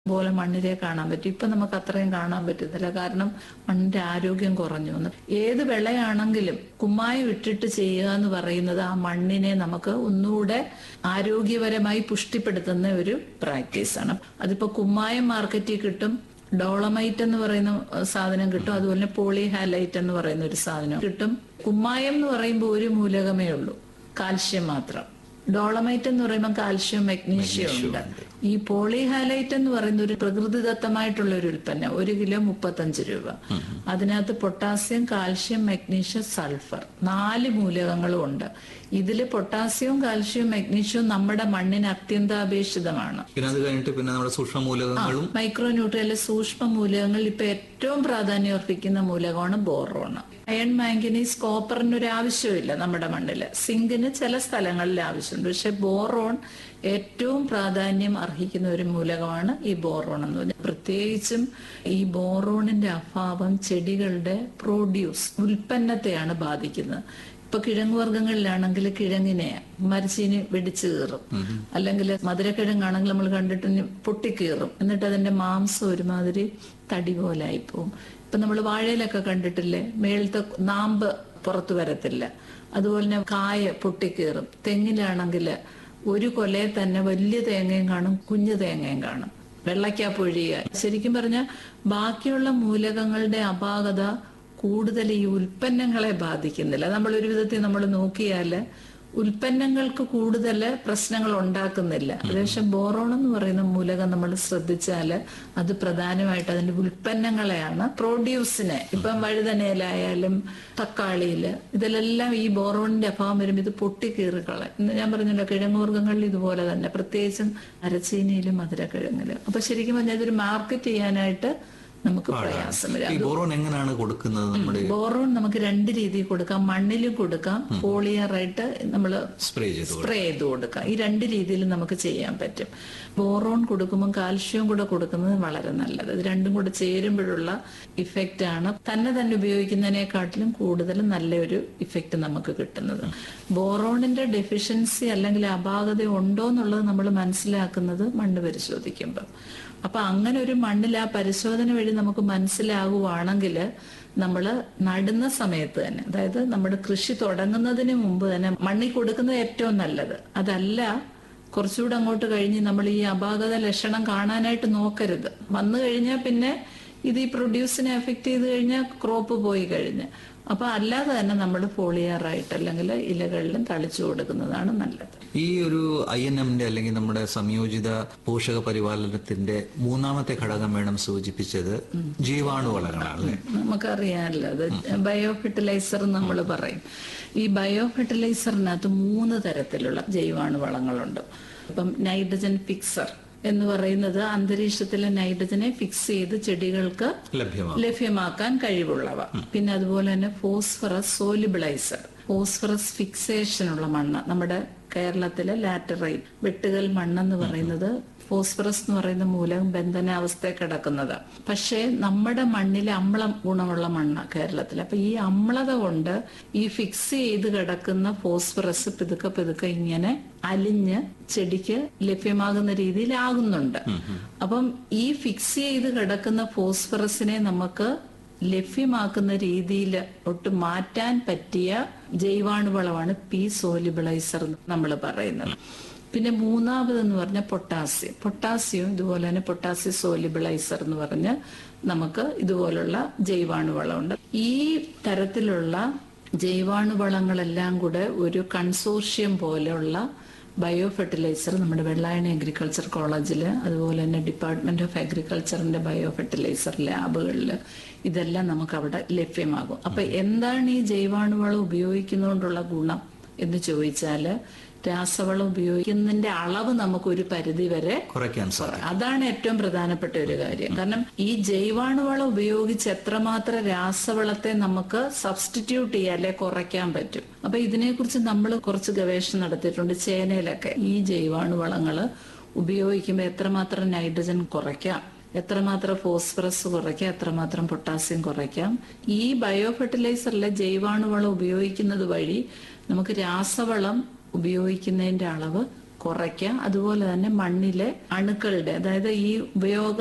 പോലെ മണ്ണിലെ കാണാൻ പറ്റും ഇപ്പൊ നമുക്ക് അത്രയും കാണാൻ പറ്റുന്നില്ല കാരണം മണ്ണിന്റെ ആരോഗ്യം കുറഞ്ഞു എന്ന് ഏത് വിളയാണെങ്കിലും കുമ്മായം ഇട്ടിട്ട് ചെയ്യുക എന്ന് പറയുന്നത് ആ മണ്ണിനെ നമുക്ക് ഒന്നുകൂടെ ആരോഗ്യപരമായി പുഷ്ടിപ്പെടുത്തുന്ന ഒരു പ്രാക്ടീസാണ് അതിപ്പോ കുമ്മായം മാർക്കറ്റിൽ കിട്ടും ഡോളമൈറ്റ് എന്ന് പറയുന്ന സാധനം കിട്ടും അതുപോലെ പോളി ഹാലൈറ്റ് എന്ന് പറയുന്ന ഒരു സാധനം കിട്ടും കുമ്മായം എന്ന് പറയുമ്പോൾ ഒരു മൂലകമേ ഉള്ളൂ കാൽഷ്യം മാത്രം ഡോളമൈറ്റ് എന്ന് പറയുമ്പോൾ കാൽഷ്യം മെഗ്നീഷ്യം ഉണ്ട് ഈ പോളിഹാലൈറ്റ് എന്ന് പറയുന്ന ഒരു പ്രകൃതിദത്തമായിട്ടുള്ള ഒരു ഉൽപ്പന്നം ഒരു കിലോ മുപ്പത്തഞ്ച് രൂപ അതിനകത്ത് പൊട്ടാസ്യം കാൽഷ്യം മെഗ്നീഷ്യം സൾഫർ നാല് മൂലകങ്ങളും ഉണ്ട് ഇതില് പൊട്ടാസ്യവും കാൽഷ്യവും മെഗ്നീഷ്യവും നമ്മുടെ മണ്ണിന് അത്യന്താപേക്ഷിതമാണ് പിന്നെ അത് കഴിഞ്ഞിട്ട് പിന്നെ നമ്മുടെ സൂക്ഷ്മ മൂലകങ്ങളും മൈക്രോ ന്യൂട്രിയലിലെ സൂക്ഷ്മ മൂലകങ്ങൾ ഇപ്പൊ ഏറ്റവും പ്രാധാന്യം അർപ്പിക്കുന്ന മൂലകമാണ് ബോറോൺ അയൺ മാംഗനീസ് കോപ്പറിന് ഒരു ആവശ്യമില്ല നമ്മുടെ മണ്ണില് സിങ്കിന് ചില സ്ഥലങ്ങളിൽ ആവശ്യമുണ്ട് പക്ഷെ ബോറോൺ ഏറ്റവും പ്രാധാന്യം അർഹിക്കുന്ന ഒരു മൂലകമാണ് ഈ ബോറോൺ എന്ന് പറഞ്ഞാൽ പ്രത്യേകിച്ചും ഈ ബോറോണിന്റെ അഭാവം ചെടികളുടെ പ്രോഡ്യൂസ് ഉൽപ്പന്നത്തെയാണ് ബാധിക്കുന്നത് ഇപ്പൊ കിഴങ്ങ് വർഗ്ഗങ്ങളിലാണെങ്കിൽ കിഴങ്ങിനെ മരച്ചീനി വെടിച്ചു കീറും അല്ലെങ്കിൽ മധുരക്കിഴങ്ങാണെങ്കിൽ നമ്മൾ കണ്ടിട്ട് പൊട്ടിക്കീറും എന്നിട്ട് അതിന്റെ മാംസം ഒരുമാതിരി തടി പോലെ ആയിപ്പോവും ഇപ്പൊ നമ്മൾ വാഴയിലൊക്കെ കണ്ടിട്ടില്ലേ മേളത്തെ നാമ്പ് പുറത്തു വരത്തില്ല അതുപോലെ തന്നെ കായ പൊട്ടിക്കീറും തെങ്ങിലാണെങ്കിൽ ഒരു കൊലയെ തന്നെ വലിയ തേങ്ങയും കാണും കുഞ്ഞു തേങ്ങയും കാണും വെള്ളയ്ക്കാ പൊഴിയുക ശരിക്കും പറഞ്ഞാൽ ബാക്കിയുള്ള മൂലകങ്ങളുടെ അപാകത കൂടുതൽ ഈ ഉൽപ്പന്നങ്ങളെ ബാധിക്കുന്നില്ല നമ്മൾ ഒരു വിധത്തിൽ നമ്മൾ നോക്കിയാൽ ഉൽപ്പന്നങ്ങൾക്ക് കൂടുതൽ പ്രശ്നങ്ങൾ ഉണ്ടാക്കുന്നില്ല പക്ഷെ ബോറോൺ എന്ന് പറയുന്ന മൂലകം നമ്മൾ ശ്രദ്ധിച്ചാൽ അത് പ്രധാനമായിട്ട് അതിന്റെ ഉൽപ്പന്നങ്ങളെയാണ് പ്രൊഡ്യൂസിനെ ഇപ്പം വഴുതനയിലായാലും തക്കാളിയില് ഇതിലെല്ലാം ഈ ബോറോണിന്റെ അഭാവം വരുമ്പോൾ ഇത് പൊട്ടിക്കീറുകളെ ഇന്ന് ഞാൻ പറഞ്ഞല്ലോ കിഴങ്ങുവർഗ്ഗങ്ങളിൽ ഇതുപോലെ തന്നെ പ്രത്യേകിച്ചും അരച്ചീനിയിലും മധുരക്കിഴങ്ങിലും അപ്പൊ ശരിക്കും പറഞ്ഞാൽ ഇതൊരു മാർക്കറ്റ് ചെയ്യാനായിട്ട് നമുക്ക് പ്രയാസം വരും ഈ ബോറോൺ എങ്ങനെയാണ് കൊടുക്കുന്നത് നമ്മുടെ ബോറോൺ നമുക്ക് രണ്ട് രീതിയിൽ കൊടുക്കാം മണ്ണിലും കൊടുക്കാം പോളിയറായിട്ട് നമ്മൾ സ്പ്രേ ചെയ്ത് സ്പ്രേ ചെയ്ത് കൊടുക്കാം ഈ രണ്ട് രീതിയിൽ നമുക്ക് ചെയ്യാൻ പറ്റും ബോറോൺ കൊടുക്കുമ്പോൾ കാൽഷ്യം കൂടെ കൊടുക്കുന്നത് വളരെ നല്ലത് ഇത് രണ്ടും കൂടെ ചേരുമ്പോഴുള്ള ഇഫക്റ്റ് ആണ് തന്നെ തന്നെ ഉപയോഗിക്കുന്നതിനെക്കാട്ടിലും കൂടുതൽ നല്ലൊരു ഇഫക്റ്റ് നമുക്ക് കിട്ടുന്നത് ബോറോണിന്റെ ഡെഫിഷ്യൻസി അല്ലെങ്കിൽ അപാകത ഉണ്ടോ എന്നുള്ളത് നമ്മൾ മനസ്സിലാക്കുന്നത് മണ്ണ് പരിശോധിക്കുമ്പോൾ അപ്പൊ അങ്ങനെ ഒരു മണ്ണിൽ ആ പരിശോധന വഴി നമുക്ക് മനസ്സിലാകുവാണെങ്കിൽ നമ്മൾ നടുന്ന സമയത്ത് തന്നെ അതായത് നമ്മുടെ കൃഷി തുടങ്ങുന്നതിന് മുമ്പ് തന്നെ മണ്ണിൽ കൊടുക്കുന്നത് ഏറ്റവും നല്ലത് അതല്ല കുറച്ചുകൂടെ അങ്ങോട്ട് കഴിഞ്ഞ് നമ്മൾ ഈ അപാകത ലക്ഷണം കാണാനായിട്ട് നോക്കരുത് വന്നു കഴിഞ്ഞാൽ പിന്നെ ഇത് ഈ പ്രൊഡ്യൂസിനെ എഫക്ട് ചെയ്ത് കഴിഞ്ഞാൽ ക്രോപ്പ് പോയി കഴിഞ്ഞ് അപ്പൊ അല്ലാതെ തന്നെ നമ്മൾ ഫോളിയാറായിട്ട് അല്ലെങ്കിൽ ഇലകളിലും തളിച്ചു കൊടുക്കുന്നതാണ് നല്ലത് ഈ ഒരു ഐ എൻ എമ്മിന്റെ അല്ലെങ്കിൽ നമ്മുടെ സംയോജിത പോഷക പരിപാലനത്തിന്റെ മൂന്നാമത്തെ ഘടകം വേണം സൂചിപ്പിച്ചത് ജീവാണുവളങ്ങളാണ് അല്ലേ നമുക്കറിയാമല്ലോ അത് ബയോ ഫെർട്ടിലൈസർ നമ്മൾ പറയും ഈ ബയോ ഫെർട്ടിലൈസറിനകത്ത് മൂന്ന് തരത്തിലുള്ള ജൈവാണുവളങ്ങളുണ്ട് ഇപ്പം നൈട്രജൻ ഫിക്സർ എന്ന് പറയുന്നത് അന്തരീക്ഷത്തിലെ നൈട്രജനെ ഫിക്സ് ചെയ്ത് ചെടികൾക്ക് ലഭ്യമാണ് ലഭ്യമാക്കാൻ കഴിവുള്ളവ പിന്നെ അതുപോലെ തന്നെ ഫോസ്ഫറസ് സോലിബിളൈസർ ഫോസ്ഫറസ് ഫിക്സേഷൻ ഉള്ള മണ്ണ് നമ്മുടെ കേരളത്തിലെ ലാറ്ററൈറ്റ് വെട്ടുകൽ മണ്ണെന്ന് പറയുന്നത് ഫോസ്ഫറസ് എന്ന് പറയുന്ന മൂലകം ബന്ധനാവസ്ഥയിൽ കിടക്കുന്നത് പക്ഷേ നമ്മുടെ മണ്ണിൽ അമ്ലം ഗുണമുള്ള മണ്ണ് കേരളത്തിൽ അപ്പൊ ഈ അമ്ലത കൊണ്ട് ഈ ഫിക്സ് ചെയ്ത് കിടക്കുന്ന ഫോസ്ഫറസ് പിതുക്കെ പിതുക്കെ ഇങ്ങനെ അലിഞ്ഞ് ചെടിക്ക് ലഭ്യമാകുന്ന രീതിയിലാകുന്നുണ്ട് അപ്പം ഈ ഫിക്സ് ചെയ്ത് കിടക്കുന്ന ഫോസ്ഫറസിനെ നമുക്ക് ലഭ്യമാക്കുന്ന രീതിയിൽ ഒട്ട് മാറ്റാൻ പറ്റിയ ജൈവാണുവളമാണ് പി സോലിബിളൈസർ നമ്മൾ പറയുന്നത് പിന്നെ മൂന്നാമതെന്ന് പറഞ്ഞാൽ പൊട്ടാസ്യം പൊട്ടാസ്യം ഇതുപോലെ തന്നെ പൊട്ടാസ്യം സോലിബിളൈസർ എന്ന് പറഞ്ഞ് നമുക്ക് ഇതുപോലുള്ള ജൈവാണുവളമുണ്ട് ഈ തരത്തിലുള്ള ജൈവാണുവളങ്ങളെല്ലാം കൂടെ ഒരു കൺസോർഷ്യം പോലെയുള്ള ബയോ ഫെർട്ടിലൈസർ നമ്മുടെ വെള്ളായണി അഗ്രികൾച്ചർ കോളേജിൽ അതുപോലെ തന്നെ ഡിപ്പാർട്ട്മെന്റ് ഓഫ് അഗ്രികൾച്ചറിന്റെ ബയോ ഫെർട്ടിലൈസർ ലാബുകളിൽ ഇതെല്ലാം നമുക്ക് അവിടെ ലഭ്യമാകും അപ്പൊ എന്താണ് ഈ ജൈവാണുവളം ഉപയോഗിക്കുന്നതുകൊണ്ടുള്ള ഗുണം എന്ന് ചോദിച്ചാല് രാസവളം ഉപയോഗിക്കുന്നതിന്റെ അളവ് നമുക്ക് ഒരു പരിധി വരെ കുറയ്ക്കാൻ സാധിക്കും അതാണ് ഏറ്റവും പ്രധാനപ്പെട്ട ഒരു കാര്യം കാരണം ഈ ജൈവാണുവളം ഉപയോഗിച്ച് എത്രമാത്രം രാസവളത്തെ നമുക്ക് സബ്സ്റ്റിറ്റ്യൂട്ട് ചെയ്യാൻ അല്ലെ കുറയ്ക്കാൻ പറ്റും അപ്പൊ ഇതിനെക്കുറിച്ച് നമ്മൾ കുറച്ച് ഗവേഷണം നടത്തിയിട്ടുണ്ട് ചേനയിലൊക്കെ ഈ ജൈവാണുവളങ്ങള് ഉപയോഗിക്കുമ്പോൾ എത്രമാത്രം നൈട്രജൻ കുറയ്ക്കാം എത്രമാത്രം ഫോസ്ഫറസ് കുറയ്ക്കാം എത്രമാത്രം പൊട്ടാസ്യം കുറയ്ക്കാം ഈ ബയോ ഫെർട്ടിലൈസറിലെ ജൈവാണുവളം ഉപയോഗിക്കുന്നത് വഴി നമുക്ക് രാസവളം ഉപയോഗിക്കുന്നതിന്റെ അളവ് കുറയ്ക്കുക അതുപോലെ തന്നെ മണ്ണിലെ അണുക്കളുടെ അതായത് ഈ ഉപയോഗം